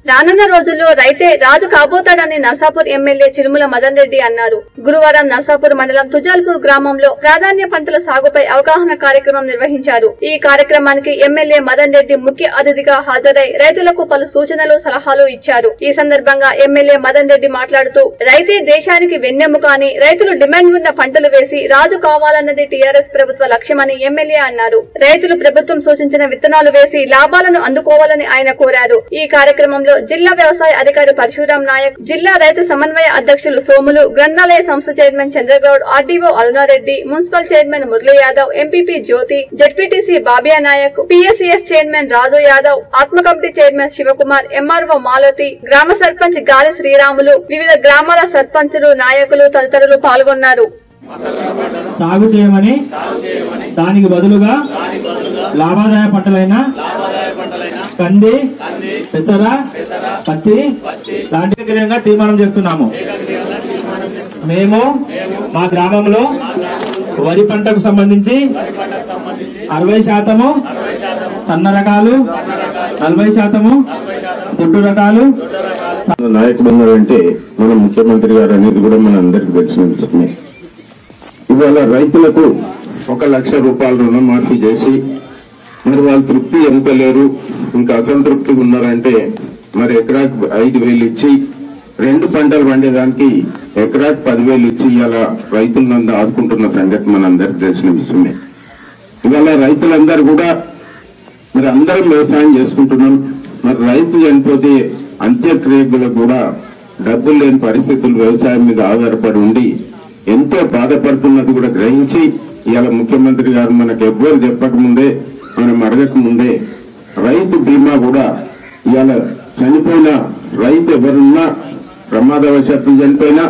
రానున్న రోజుల్లో రైతే రాజు కాబోతాడని నర్సాపూర్ ఎమ్మెల్యే చిరుమల మదన్ రెడ్డి అన్నారు గురువారం నర్సాపూర్ మండలం తుజాల్పూర్ గ్రామంలో ప్రాధాన్య పంటల సాగుపై అవగాహన కార్యక్రమం నిర్వహించారు ఈ కార్యక్రమానికి ఎమ్మెల్యే మదన్ రెడ్డి ముఖ్య అతిథిగా హాజరై రైతులకు పలు సూచనలు సలహాలు ఇచ్చారు ఈ సందర్భంగా ఎమ్మెల్యే మదన్ రెడ్డి మాట్లాడుతూ రైతే దేశానికి వెన్నెముక అని రైతులు డిమాండ్ ఉన్న పంటలు వేసి రాజు కావాలన్నది టీఆర్ఎస్ ప్రభుత్వ లక్ష్యమని ఎమ్మెల్యే అన్నారు రైతులు ప్రభుత్వం సూచించిన విత్తనాలు వేసి లాభాలను అందుకోవాలని ఆయన కోరారు ఈ కార్యక్రమంలో జిల్లా వ్యవసాయ అధికారి పరశురాం నాయక్ జిల్లా రైతు సమన్వయ అధ్యక్షులు సోములు గ్రంథాలయ సంస్థ chairman Chandragoud RDO Arunareddy municipal chairman Murali Yadav MPP Jyothi ZPTC Babiya Naik PSCS chairman Raju Yadav ATMA committee chairman Shivakumar MRO Malathi గ్రామ సర్పంచ్ గాలి శ్రీరాములు వివిధ గ్రామాల సర్పంచులు నాయకులు తదితరులు పాల్గొన్నారు సాగు చేయమని దానికి బదులుగా లాభాదాయ పంటలైన కంది పెసర పత్తి లాంటి విధంగా తీర్మానం చేస్తున్నాము మేము మా గ్రామంలో వరి పంటకు సంబంధించి అరవై శాతము సన్న రకాలు నలభై శాతము దొడ్డు రకాలు నాయకుడు ఉన్నారంటే మన ముఖ్యమంత్రి గారు అనేది కూడా మన అందరికి తెలిసిన విషయమే ఇవాళ రైతులకు ఒక లక్ష రూపాయల రుణమాఫీ చేసి మరి వాళ్ళు తృప్తి ఎంత లేరు ఇంకా అసంతృప్తిగా ఉన్నారంటే మరి ఎకరాకి ఐదు వేలు ఇచ్చి రెండు పంటలు పండేదానికి ఎకరాకి పదివేలు ఇచ్చి ఇలా రైతులందరూ ఆదుకుంటున్న సంగతి మన అందరికి తెలిసిన విషయమే ఇవాళ రైతులందరూ కూడా మరి అందరం వ్యవసాయం చేసుకుంటున్నాం మరి రైతు చనిపోతే అంత్యక్రియకులకు కూడా డబ్బులు లేని పరిస్థితులు వ్యవసాయం మీద ఆధారపడి ఉండి ఎంతో బాధపడుతున్నది కూడా గ్రహించి ఇవాళ ముఖ్యమంత్రి గారు మనకు ఎవ్వరు చెప్పక ముందే మనం అడగక ముందే రైతు బీమా కూడా ఇవాళ చనిపోయిన రైతు ఎవరున్నా ప్రమాదవశాత్తు చనిపోయినా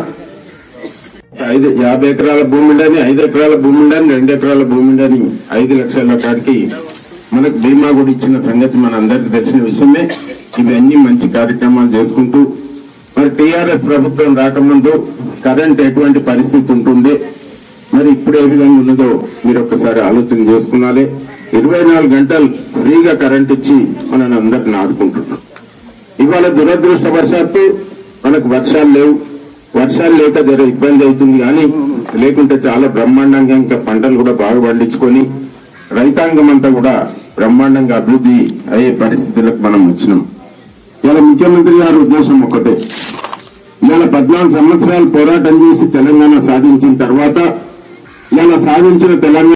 ఐదు యాభై ఎకరాల భూమి ఉండని ఐదు ఎకరాల భూమి ఉండని రెండు ఎకరాల భూమి ఉండని ఐదు లక్షల కాడికి మనకు బీమా కూడా ఇచ్చిన సంగతి మన అందరికి తెలిసిన విషయమే ఇవన్నీ మంచి కార్యక్రమాలు చేసుకుంటూ మరి టీఆర్ఎస్ ప్రభుత్వం రాకముందు కరెంట్ ఎటువంటి పరిస్థితి ఉంటుండే మరి ఇప్పుడు ఏ విధంగా ఉన్నదో మీరు ఒక్కసారి ఆలోచన చేసుకున్నాలే ఇరవై నాలుగు గంటలు ఫ్రీగా కరెంట్ ఇచ్చి మనల్ని అందరిని ఆదుకుంటున్నాం ఇవాళ దురదృష్టవశాత్తు మనకు వర్షాలు లేవు వర్షాలు లేక జర ఇబ్బంది అవుతుంది కానీ లేకుంటే చాలా బ్రహ్మాండంగా ఇంకా పంటలు కూడా బాగా పండించుకొని రైతాంగం అంతా కూడా బ్రహ్మాండంగా అభివృద్ధి అయ్యే పరిస్థితులకు మనం వచ్చినాం ఇలా ముఖ్యమంత్రి గారి ఉద్దేశం ఒక్కటే ఇవాళ పద్నాలుగు సంవత్సరాలు పోరాటం చేసి తెలంగాణ సాధించిన తర్వాత ఇలా సాధించిన తెలంగాణ